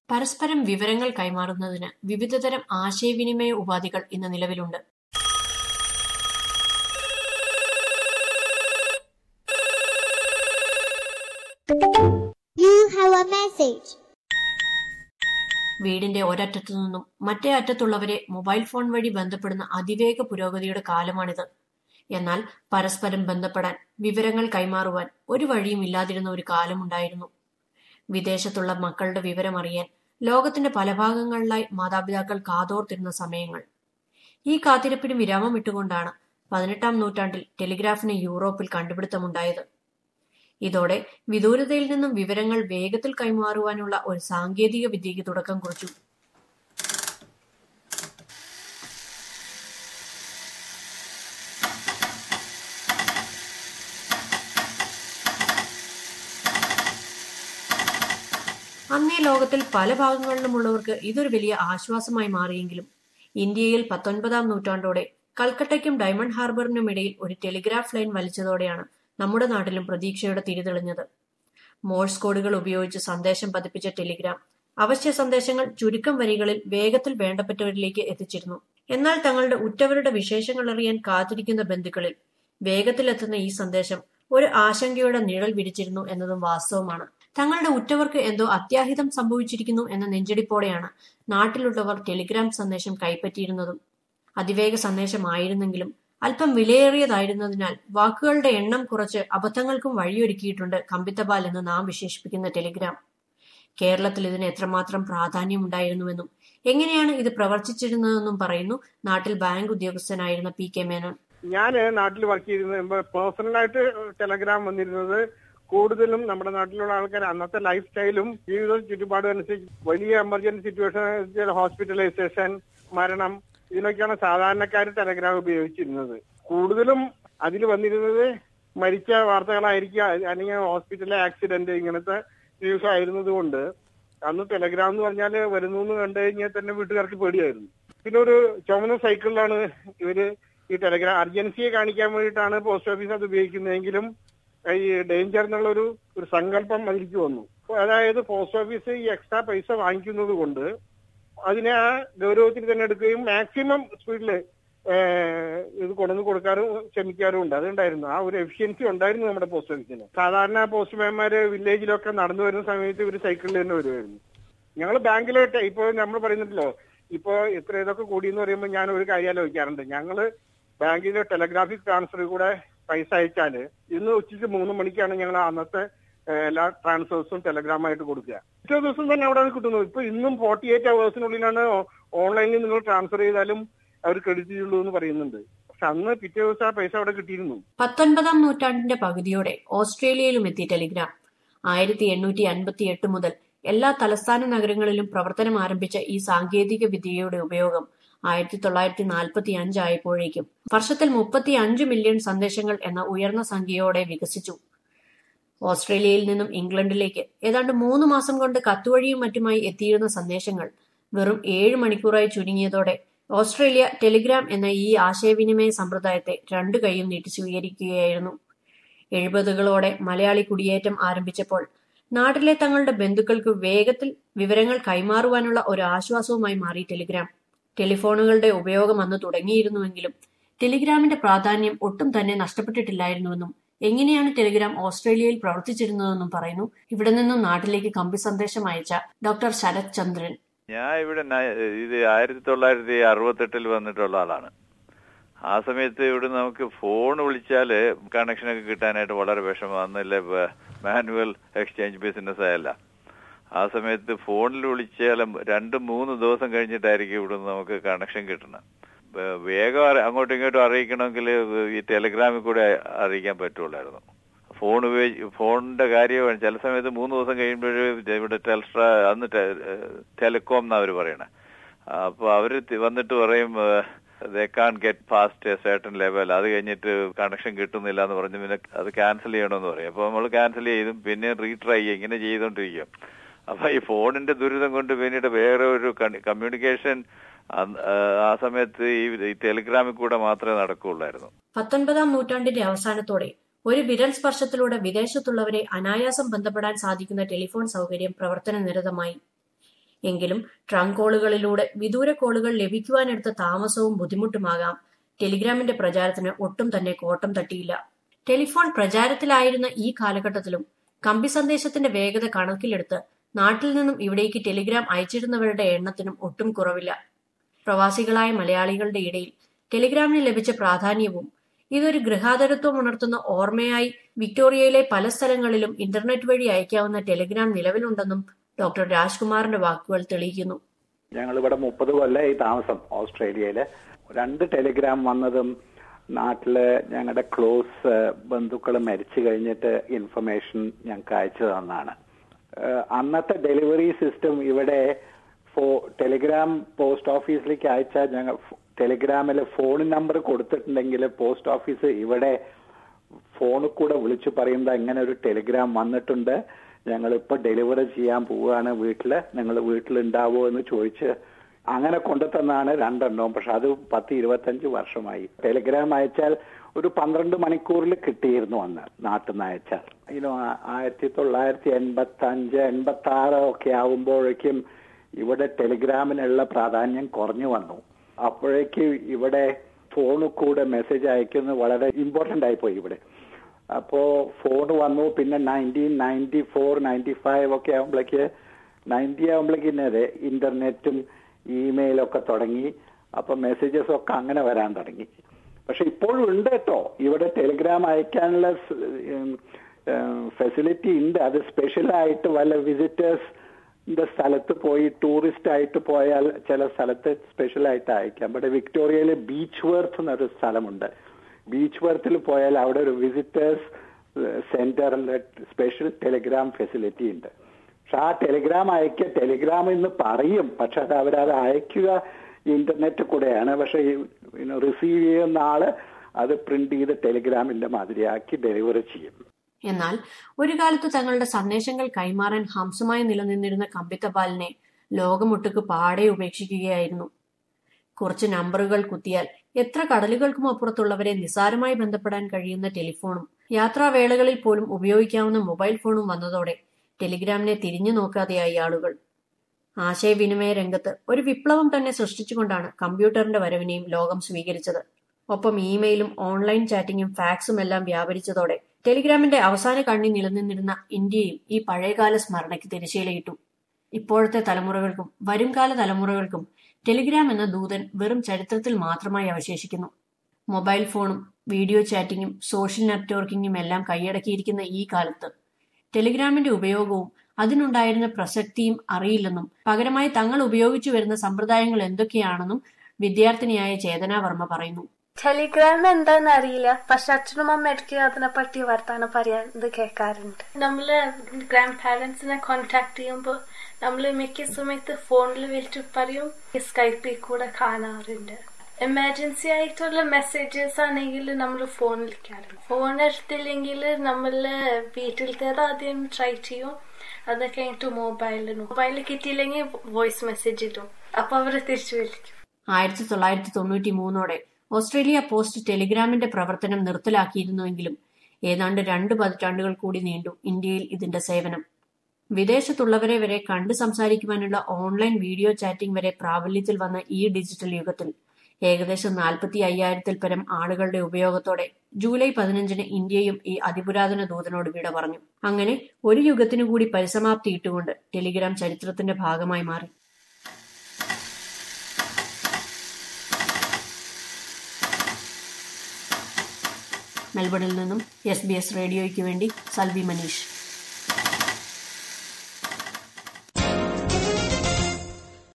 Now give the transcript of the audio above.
പരസ്പരം വിവരങ്ങൾ കൈമാറുന്നതിന് വിവിധതരം ആശയവിനിമയ ഉപാധികൾ ഇന്ന് നിലവിലുണ്ട് You have a message. വീടിന്റെ ഒരറ്റത്തു നിന്നും മറ്റേ അറ്റത്തുള്ളവരെ മൊബൈൽ ഫോൺ വഴി ബന്ധപ്പെടുന്ന അതിവേഗ പുരോഗതിയുടെ കാലമാണിത് എന്നാൽ പരസ്പരം ബന്ധപ്പെടാൻ വിവരങ്ങൾ കൈമാറുവാൻ ഒരു വഴിയും ഇല്ലാതിരുന്ന ഒരു കാലമുണ്ടായിരുന്നു വിദേശത്തുള്ള മക്കളുടെ വിവരം അറിയാൻ ലോകത്തിന്റെ പല ഭാഗങ്ങളിലായി മാതാപിതാക്കൾ കാതോർത്തിരുന്ന സമയങ്ങൾ ഈ കാത്തിരിപ്പിന് വിരാമം ഇട്ടുകൊണ്ടാണ് പതിനെട്ടാം നൂറ്റാണ്ടിൽ ടെലിഗ്രാഫിന് യൂറോപ്പിൽ കണ്ടുപിടുത്തമുണ്ടായത് ഇതോടെ വിദൂരതയിൽ നിന്നും വിവരങ്ങൾ വേഗത്തിൽ കൈമാറുവാനുള്ള ഒരു സാങ്കേതിക വിദ്യയ്ക്ക് തുടക്കം കുറിച്ചു അന്നേ ലോകത്തിൽ പല ഭാഗങ്ങളിലുമുള്ളവർക്ക് ഇതൊരു വലിയ ആശ്വാസമായി മാറിയെങ്കിലും ഇന്ത്യയിൽ പത്തൊൻപതാം നൂറ്റാണ്ടോടെ കൽക്കട്ടയ്ക്കും ഡയമണ്ട് ഹാർബറിനും ഇടയിൽ ഒരു ടെലിഗ്രാഫ് ലൈൻ വലിച്ചതോടെയാണ് നമ്മുടെ നാട്ടിലും പ്രതീക്ഷയുടെ തിരിതെളിഞ്ഞത് മോഴ്സ് കോഡുകൾ ഉപയോഗിച്ച് സന്ദേശം പതിപ്പിച്ച ടെലിഗ്രാം അവശ്യ സന്ദേശങ്ങൾ ചുരുക്കം വരികളിൽ വേഗത്തിൽ വേണ്ടപ്പെട്ടവരിലേക്ക് എത്തിച്ചിരുന്നു എന്നാൽ തങ്ങളുടെ ഉറ്റവരുടെ വിശേഷങ്ങൾ അറിയാൻ കാത്തിരിക്കുന്ന ബന്ധുക്കളിൽ വേഗത്തിലെത്തുന്ന ഈ സന്ദേശം ഒരു ആശങ്കയുടെ നിഴൽ വിരിച്ചിരുന്നു എന്നതും വാസ്തവമാണ് തങ്ങളുടെ ഉറ്റവർക്ക് എന്തോ അത്യാഹിതം സംഭവിച്ചിരിക്കുന്നു എന്ന നെഞ്ചടിപ്പോടെയാണ് നാട്ടിലുള്ളവർ ടെലിഗ്രാം സന്ദേശം കൈപ്പറ്റിയിരുന്നതും അതിവേഗ സന്ദേശമായിരുന്നെങ്കിലും അല്പം വിലയേറിയതായിരുന്നതിനാൽ വാക്കുകളുടെ എണ്ണം കുറച്ച് അബദ്ധങ്ങൾക്കും വഴിയൊരുക്കിയിട്ടുണ്ട് കമ്പിത്തപാൽ എന്ന് നാം വിശേഷിപ്പിക്കുന്ന ടെലിഗ്രാം കേരളത്തിൽ ഇതിന് എത്രമാത്രം പ്രാധാന്യമുണ്ടായിരുന്നുവെന്നും എങ്ങനെയാണ് ഇത് പ്രവർത്തിച്ചിരുന്നതെന്നും പറയുന്നു നാട്ടിൽ ബാങ്ക് ഉദ്യോഗസ്ഥനായിരുന്ന പി കെ മേനോൻ ഞാൻ നാട്ടിൽ വർക്ക് ചെയ്തിരുന്ന പേഴ്സണലായിട്ട് ടെലഗ്രാം വന്നിരുന്നത് കൂടുതലും നമ്മുടെ നാട്ടിലുള്ള ആൾക്കാർ അന്നത്തെ ലൈഫ് സ്റ്റൈലും ജീവിത ചുറ്റുപാടും അനുസരിച്ച് വലിയ എമർജൻസി സിറ്റുവേഷൻ ഹോസ്പിറ്റലൈസേഷൻ മരണം ഇതിനൊക്കെയാണ് സാധാരണക്കാർ ടെലഗ്രാം ഉപയോഗിച്ചിരുന്നത് കൂടുതലും അതിൽ വന്നിരുന്നത് മരിച്ച വാർത്തകളായിരിക്കും അല്ലെങ്കിൽ ഹോസ്പിറ്റലിലെ ആക്സിഡന്റ് ഇങ്ങനത്തെ ന്യൂസ് ആയിരുന്നത് കൊണ്ട് അന്ന് ടെലഗ്രാം എന്ന് പറഞ്ഞാൽ വരുന്നു എന്ന് കണ്ടു കഴിഞ്ഞാൽ തന്നെ വീട്ടുകാർക്ക് പേടിയായിരുന്നു പിന്നെ ഒരു ചുമന്ന സൈക്കിളിലാണ് ഇവര് ഈ ടെലഗ്രാം അർജൻസിയെ കാണിക്കാൻ വേണ്ടിയിട്ടാണ് പോസ്റ്റ് ഓഫീസ് അത് ഉപയോഗിക്കുന്നതെങ്കിലും ഈ ഡേഞ്ചർ എന്നുള്ള ഒരു ഒരു സങ്കല്പം അതിലേക്ക് വന്നു അതായത് പോസ്റ്റ് ഓഫീസ് ഈ എക്സ്ട്രാ പൈസ വാങ്ങിക്കുന്നത് കൊണ്ട് അതിനെ ആ ഗൗരവത്തിൽ തന്നെ എടുക്കുകയും മാക്സിമം സ്പീഡിൽ ഇത് കൊണ്ടുവന്ന് കൊടുക്കാറും ശ്രമിക്കാറും ഉണ്ട് അതുണ്ടായിരുന്നു ആ ഒരു എഫിഷ്യൻസി ഉണ്ടായിരുന്നു നമ്മുടെ പോസ്റ്റ് ഓഫീസിന് സാധാരണ പോസ്റ്റ്മാൻമാര് വില്ലേജിലൊക്കെ നടന്നു വരുന്ന സമയത്ത് ഇവർ സൈക്കിളിൽ തന്നെ വരുമായിരുന്നു ഞങ്ങൾ ബാങ്കിലോട്ട് ഇപ്പൊ നമ്മൾ പറയുന്നുണ്ടല്ലോ ഇപ്പൊ ഇത്ര ഇതൊക്കെ കൂടി എന്ന് പറയുമ്പോൾ ഞാൻ ഒരു കാര്യം ആലോചിക്കാറുണ്ട് ഞങ്ങള് ബാങ്കിലെ ടെലഗ്രാഫിക് ട്രാൻസ്ഫർ കൂടെ പൈസ അയച്ചാല് ഇന്ന് ഉച്ചയ്ക്ക് മൂന്ന് മണിക്കാണ് ഞങ്ങൾ അന്നത്തെ എല്ലാ ട്രാൻസ്ഫേഴ്സും ടെലഗ്രാമായിട്ട് കൊടുക്കുക പിറ്റേ ദിവസം തന്നെ അവിടെ കിട്ടുന്നു ഇപ്പൊ ഇന്നും ഫോർട്ടി എയ്റ്റ് അവേഴ്സിനുള്ളിലാണ് ഓൺലൈനിൽ നിങ്ങൾ ട്രാൻസ്ഫർ ചെയ്താലും അവർ ക്രെഡിറ്റ് ചെയ്യുള്ളൂ എന്ന് പറയുന്നുണ്ട് പക്ഷെ അന്ന് പിറ്റേ ദിവസം ആ പൈസ അവിടെ കിട്ടിയിരുന്നു പത്തൊൻപതാം നൂറ്റാണ്ടിന്റെ പകുതിയോടെ ഓസ്ട്രേലിയയിലും എത്തി ടെലിഗ്രാം ആയിരത്തി എണ്ണൂറ്റി അൻപത്തി എട്ട് മുതൽ എല്ലാ തലസ്ഥാന നഗരങ്ങളിലും പ്രവർത്തനം ആരംഭിച്ച ഈ സാങ്കേതിക വിദ്യയുടെ ഉപയോഗം ആയിരത്തി തൊള്ളായിരത്തി നാൽപ്പത്തി അഞ്ചായപ്പോഴേക്കും വർഷത്തിൽ മുപ്പത്തി അഞ്ച് മില്യൺ സന്ദേശങ്ങൾ എന്ന ഉയർന്ന സംഖ്യയോടെ വികസിച്ചു ഓസ്ട്രേലിയയിൽ നിന്നും ഇംഗ്ലണ്ടിലേക്ക് ഏതാണ്ട് മൂന്ന് മാസം കൊണ്ട് കത്തുവഴിയും മറ്റുമായി എത്തിയിരുന്ന സന്ദേശങ്ങൾ വെറും ഏഴ് മണിക്കൂറായി ചുരുങ്ങിയതോടെ ഓസ്ട്രേലിയ ടെലിഗ്രാം എന്ന ഈ ആശയവിനിമയ സമ്പ്രദായത്തെ രണ്ടു കൈയും നീട്ടി സ്വീകരിക്കുകയായിരുന്നു എഴുപതുകളോടെ മലയാളി കുടിയേറ്റം ആരംഭിച്ചപ്പോൾ നാട്ടിലെ തങ്ങളുടെ ബന്ധുക്കൾക്ക് വേഗത്തിൽ വിവരങ്ങൾ കൈമാറുവാനുള്ള ഒരു ആശ്വാസവുമായി മാറി ടെലിഗ്രാം ടെലിഫോണുകളുടെ ഉപയോഗം അന്ന് തുടങ്ങിയിരുന്നുവെങ്കിലും ടെലിഗ്രാമിന്റെ പ്രാധാന്യം ഒട്ടും തന്നെ നഷ്ടപ്പെട്ടിട്ടില്ലായിരുന്നുവെന്നും എങ്ങനെയാണ് ടെലിഗ്രാം ഓസ്ട്രേലിയയിൽ പ്രവർത്തിച്ചിരുന്നതെന്നും പറയുന്നു ഇവിടെ നിന്നും നാട്ടിലേക്ക് കമ്പി സന്ദേശം അയച്ച ഡോക്ടർ ശരത് ചന്ദ്രൻ ഞാൻ ഇവിടെ ഇത് ആയിരത്തി തൊള്ളായിരത്തി അറുപത്തെട്ടിൽ വന്നിട്ടുള്ള ആളാണ് ആ സമയത്ത് ഇവിടെ നമുക്ക് ഫോൺ വിളിച്ചാൽ കണക്ഷനൊക്കെ കിട്ടാനായിട്ട് വളരെ വിഷമം അന്നല്ലേ മാനുവൽ എക്സ്ചേഞ്ച് ബിസിനസ് ആയല്ല ആ സമയത്ത് ഫോണിൽ വിളിച്ചാലും രണ്ട് മൂന്ന് ദിവസം കഴിഞ്ഞിട്ടായിരിക്കും ഇവിടെ നമുക്ക് കണക്ഷൻ കിട്ടുന്നത് വേഗം അങ്ങോട്ടും ഇങ്ങോട്ടും അറിയിക്കണമെങ്കിൽ ഈ ടെലിഗ്രാമിൽ കൂടെ അറിയിക്കാൻ പറ്റുള്ളായിരുന്നു ഫോൺ ഉപയോഗിച്ച് ഫോണിന്റെ കാര്യം ചില സമയത്ത് മൂന്ന് ദിവസം കഴിയുമ്പോഴേ ഇവിടെ ടെൽസ്ട്ര അന്ന് ടെലികോം എന്നാ അവർ പറയണേ അപ്പൊ അവര് വന്നിട്ട് പറയും they can't get fast certain level അത് കഴിഞ്ഞിട്ട് കണക്ഷൻ കിട്ടുന്നില്ല എന്ന് പറഞ്ഞ് പിന്നെ അത് ക്യാൻസൽ ചെയ്യണമെന്ന് പറയും അപ്പൊ നമ്മൾ ക്യാൻസൽ ചെയ്തും പിന്നെ റീട്രൈ ചെയ്യും ഇങ്ങനെ ചെയ്തുകൊണ്ടിരിക്കും അപ്പൊ ഈ ഫോണിന്റെ ദുരിതം കൊണ്ട് പിന്നീട് വേറെ ഒരു കമ്മ്യൂണിക്കേഷൻ ആ സമയത്ത് ഈ ടെലിഗ്രാമിൽ കൂടെ മാത്രമേ നടക്കുകയുള്ളായിരുന്നു പത്തൊൻപതാം നൂറ്റാണ്ടിന്റെ അവസാനത്തോടെ ഒരു വിരൽ സ്പർശത്തിലൂടെ വിദേശത്തുള്ളവരെ അനായാസം ബന്ധപ്പെടാൻ സാധിക്കുന്ന ടെലിഫോൺ സൗകര്യം പ്രവർത്തന നിരതമായി എങ്കിലും ട്രങ്ക് കോളുകളിലൂടെ വിദൂര കോളുകൾ ലഭിക്കുവാനെടുത്ത താമസവും ബുദ്ധിമുട്ടുമാകാം ടെലിഗ്രാമിന്റെ പ്രചാരത്തിന് ഒട്ടും തന്നെ കോട്ടം തട്ടിയില്ല ടെലിഫോൺ പ്രചാരത്തിലായിരുന്ന ഈ കാലഘട്ടത്തിലും കമ്പി സന്ദേശത്തിന്റെ വേഗത കണക്കിലെടുത്ത് നാട്ടിൽ നിന്നും ഇവിടേക്ക് ടെലിഗ്രാം അയച്ചിരുന്നവരുടെ എണ്ണത്തിനും ഒട്ടും കുറവില്ല പ്രവാസികളായ മലയാളികളുടെ ഇടയിൽ ടെലിഗ്രാമിന് ലഭിച്ച പ്രാധാന്യവും ഇതൊരു ഗൃഹാതരത്വം ഉണർത്തുന്ന ഓർമ്മയായി വിക്ടോറിയയിലെ പല സ്ഥലങ്ങളിലും ഇന്റർനെറ്റ് വഴി അയക്കാവുന്ന ടെലിഗ്രാം നിലവിലുണ്ടെന്നും ഡോക്ടർ രാജ്കുമാറിന്റെ വാക്കുകൾ തെളിയിക്കുന്നു ഞങ്ങൾ ഇവിടെ മുപ്പത് കൊല്ലമായി താമസം ഓസ്ട്രേലിയയില് രണ്ട് ടെലിഗ്രാം വന്നതും നാട്ടില് ഞങ്ങളുടെ ക്ലോസ് ബന്ധുക്കൾ മരിച്ചു കഴിഞ്ഞിട്ട് ഇൻഫർമേഷൻ ഞങ്ങൾക്ക് അയച്ചു തന്നാണ് ഏഹ് അന്നത്തെ ഡെലിവറി സിസ്റ്റം ഇവിടെ ഫോ ടെലിഗ്രാം പോസ്റ്റ് ഓഫീസിലേക്ക് അയച്ചാൽ ഞങ്ങൾ ടെലിഗ്രാമിൽ ഫോൺ നമ്പർ കൊടുത്തിട്ടുണ്ടെങ്കിൽ പോസ്റ്റ് ഓഫീസ് ഇവിടെ ഫോണിൽ കൂടെ വിളിച്ചു പറയുന്നത് ഇങ്ങനെ ഒരു ടെലിഗ്രാം വന്നിട്ടുണ്ട് ഞങ്ങൾ ഇപ്പൊ ഡെലിവറി ചെയ്യാൻ പോവുകയാണ് വീട്ടില് നിങ്ങൾ വീട്ടിലുണ്ടാവോ എന്ന് ചോദിച്ച് അങ്ങനെ കൊണ്ടുതന്നാണ് രണ്ടെണ്ണവും പക്ഷെ അത് പത്ത് ഇരുപത്തഞ്ച് വർഷമായി ടെലിഗ്രാം അയച്ചാൽ ഒരു പന്ത്രണ്ട് മണിക്കൂറിൽ കിട്ടിയിരുന്നു അന്ന് നാട്ടിൽ നിന്ന് അയച്ചാൽ ഇനോ ആയിരത്തി തൊള്ളായിരത്തി എൺപത്തി അഞ്ച് എൺപത്തി ആറ് ഒക്കെ ആവുമ്പോഴേക്കും ഇവിടെ ടെലിഗ്രാമിനുള്ള പ്രാധാന്യം കുറഞ്ഞു വന്നു അപ്പോഴേക്ക് ഇവിടെ ഫോണിൽ കൂടെ മെസ്സേജ് അയക്കുന്നത് വളരെ ഇമ്പോർട്ടന്റ് ആയിപ്പോയി ഇവിടെ അപ്പോ ഫോൺ വന്നു പിന്നെ nineteen ninety four ninety five ഒക്കെ ആകുമ്പോഴേക്ക് നയൻറ്റി ആകുമ്പോഴേക്കിനെ ഇന്റർനെറ്റും ഇമെയിലൊക്കെ തുടങ്ങി അപ്പൊ മെസ്സേജസ് ഒക്കെ അങ്ങനെ വരാൻ തുടങ്ങി പക്ഷെ ഇപ്പോഴും ഉണ്ട് കേട്ടോ ഇവിടെ ടെലിഗ്രാം അയക്കാനുള്ള ഫെസിലിറ്റി ഉണ്ട് അത് സ്പെഷ്യലായിട്ട് വല്ല വിസിറ്റേഴ്സിന്റെ സ്ഥലത്ത് പോയി ടൂറിസ്റ്റ് ആയിട്ട് പോയാൽ ചില സ്ഥലത്ത് സ്പെഷ്യലായിട്ട് അയക്കാം ഇവിടെ വിക്ടോറിയയിലെ ബീച്ച് വർത്ത് എന്നൊരു സ്ഥലമുണ്ട് ബീച്ച് വർത്തിൽ പോയാൽ അവിടെ ഒരു വിസിറ്റേഴ്സ് സെന്ററിൽ സ്പെഷ്യൽ ടെലിഗ്രാം ഫെസിലിറ്റി ഉണ്ട് പക്ഷെ ആ ടെലിഗ്രാം അയക്കുക ടെലിഗ്രാം എന്ന് പറയും പക്ഷെ അത് അവരത് അയക്കുക ഇന്റർനെറ്റ് കൂടെയാണ് പക്ഷെ റിസീവ് ചെയ്യുന്ന ആള് അത് പ്രിന്റ് ചെയ്ത് ടെലിഗ്രാമിന്റെ മാതിരിയാക്കി ഡെലിവറി ചെയ്യും എന്നാൽ ഒരു കാലത്ത് തങ്ങളുടെ സന്ദേശങ്ങൾ കൈമാറാൻ ഹംസമായി നിലനിന്നിരുന്ന കമ്പിത്തപാലിനെ ലോകമൊട്ടുക്ക് പാടെ ഉപേക്ഷിക്കുകയായിരുന്നു കുറച്ച് നമ്പറുകൾ കുത്തിയാൽ എത്ര കടലുകൾക്കും അപ്പുറത്തുള്ളവരെ നിസാരമായി ബന്ധപ്പെടാൻ കഴിയുന്ന ടെലിഫോണും യാത്രാവേളകളിൽ പോലും ഉപയോഗിക്കാവുന്ന മൊബൈൽ ഫോണും വന്നതോടെ ടെലിഗ്രാമിനെ തിരിഞ്ഞു നോക്കാതെയായി ആളുകൾ ആശയവിനിമയ രംഗത്ത് ഒരു വിപ്ലവം തന്നെ സൃഷ്ടിച്ചുകൊണ്ടാണ് കമ്പ്യൂട്ടറിന്റെ വരവിനെയും ലോകം സ്വീകരിച്ചത് ഒപ്പം ഇമെയിലും ഓൺലൈൻ ചാറ്റിംഗും ഫാക്സും എല്ലാം വ്യാപരിച്ചതോടെ ടെലിഗ്രാമിന്റെ അവസാന കണ്ണി നിലനിന്നിരുന്ന ഇന്ത്യയും ഈ പഴയകാല സ്മരണയ്ക്ക് തിരശ്ശീലയിട്ടു ഇപ്പോഴത്തെ തലമുറകൾക്കും വരുംകാല തലമുറകൾക്കും ടെലിഗ്രാം എന്ന ദൂതൻ വെറും ചരിത്രത്തിൽ മാത്രമായി അവശേഷിക്കുന്നു മൊബൈൽ ഫോണും വീഡിയോ ചാറ്റിംഗും സോഷ്യൽ നെറ്റ്വർക്കിംഗും എല്ലാം കൈയടക്കിയിരിക്കുന്ന ഈ കാലത്ത് ടെലിഗ്രാമിന്റെ ഉപയോഗവും അതിനുണ്ടായിരുന്ന പ്രസക്തിയും അറിയില്ലെന്നും പകരമായി തങ്ങൾ ഉപയോഗിച്ചു വരുന്ന സമ്പ്രദായങ്ങൾ എന്തൊക്കെയാണെന്നും വിദ്യാർത്ഥിനിയായ ചേതന വർമ്മ പറയുന്നു ടെലിഗ്രാം എന്താന്ന് അറിയില്ല പക്ഷെ അച്ഛനും അമ്മയ്ക്ക് അതിനെ പറ്റി വർത്താനം പറയാൻ കേൾക്കാറുണ്ട് നമ്മള് ഗ്രാൻഡ് പാരന്റ്സിനെ കോണ്ടാക്ട് ചെയ്യുമ്പോൾ നമ്മൾ മിക്ക സമയത്ത് ഫോണിൽ വിളിച്ച് പറയും സ്കൈപ്പിൽ കൂടെ കാണാറുണ്ട് എമർജൻസി ആയിട്ടുള്ള മെസ്സേജസ് ആണെങ്കിൽ നമ്മൾ ഫോൺ വിളിക്കാറുണ്ട് ഫോൺ എടുത്തില്ലെങ്കിൽ നമ്മൾ വീട്ടിലത്തേത് ആദ്യം ട്രൈ ചെയ്യും അത് കഴിഞ്ഞിട്ട് മൊബൈലിൽ മൊബൈൽ കിട്ടിയില്ലെങ്കിൽ വോയിസ് മെസ്സേജ് ഇടും അപ്പൊ അവര് തിരിച്ചു വിളിക്കും ആയിരത്തി തൊള്ളായിരത്തി തൊണ്ണൂറ്റി മൂന്നോടെ ഓസ്ട്രേലിയ പോസ്റ്റ് ടെലിഗ്രാമിന്റെ പ്രവർത്തനം നിർത്തലാക്കിയിരുന്നുവെങ്കിലും ഏതാണ്ട് രണ്ട് പതിറ്റാണ്ടുകൾ കൂടി നീണ്ടു ഇന്ത്യയിൽ ഇതിന്റെ സേവനം വിദേശത്തുള്ളവരെ വരെ കണ്ട് സംസാരിക്കുവാനുള്ള ഓൺലൈൻ വീഡിയോ ചാറ്റിംഗ് വരെ പ്രാബല്യത്തിൽ വന്ന ഈ ഡിജിറ്റൽ യുഗത്തിൽ ഏകദേശം നാൽപ്പത്തി അയ്യായിരത്തിൽ പരം ആളുകളുടെ ഉപയോഗത്തോടെ ജൂലൈ പതിനഞ്ചിന് ഇന്ത്യയും ഈ അതിപുരാതന ദൂതനോട് വിട പറഞ്ഞു അങ്ങനെ ഒരു യുഗത്തിനു കൂടി പരിസമാപ്തി ഇട്ടുകൊണ്ട് ടെലിഗ്രാം ചരിത്രത്തിന്റെ ഭാഗമായി മാറി മെൽബണിൽ നിന്നും എസ് ബി എസ് റേഡിയോയ്ക്ക് വേണ്ടി സൽവി മനീഷ്